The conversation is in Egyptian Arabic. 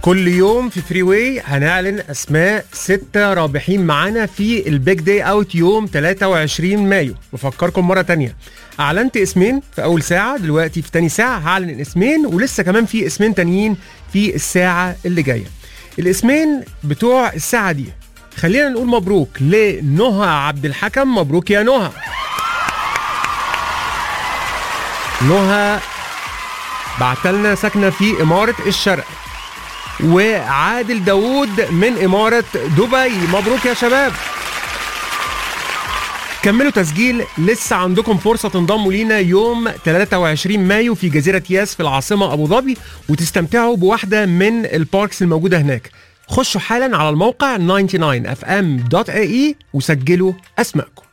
كل يوم في فري واي هنعلن اسماء ستة رابحين معانا في البيج داي اوت يوم 23 مايو بفكركم مرة تانية اعلنت اسمين في اول ساعة دلوقتي في تاني ساعة هعلن اسمين ولسه كمان في اسمين تانيين في الساعة اللي جاية الاسمين بتوع الساعة دي خلينا نقول مبروك لنهى عبد الحكم مبروك يا نهى نهى بعتلنا ساكنة في إمارة الشرق وعادل داوود من إمارة دبي مبروك يا شباب كملوا تسجيل لسه عندكم فرصة تنضموا لينا يوم 23 مايو في جزيرة ياس في العاصمة أبو ظبي وتستمتعوا بواحدة من الباركس الموجودة هناك خشوا حالا على الموقع 99fm.ae وسجلوا أسماءكم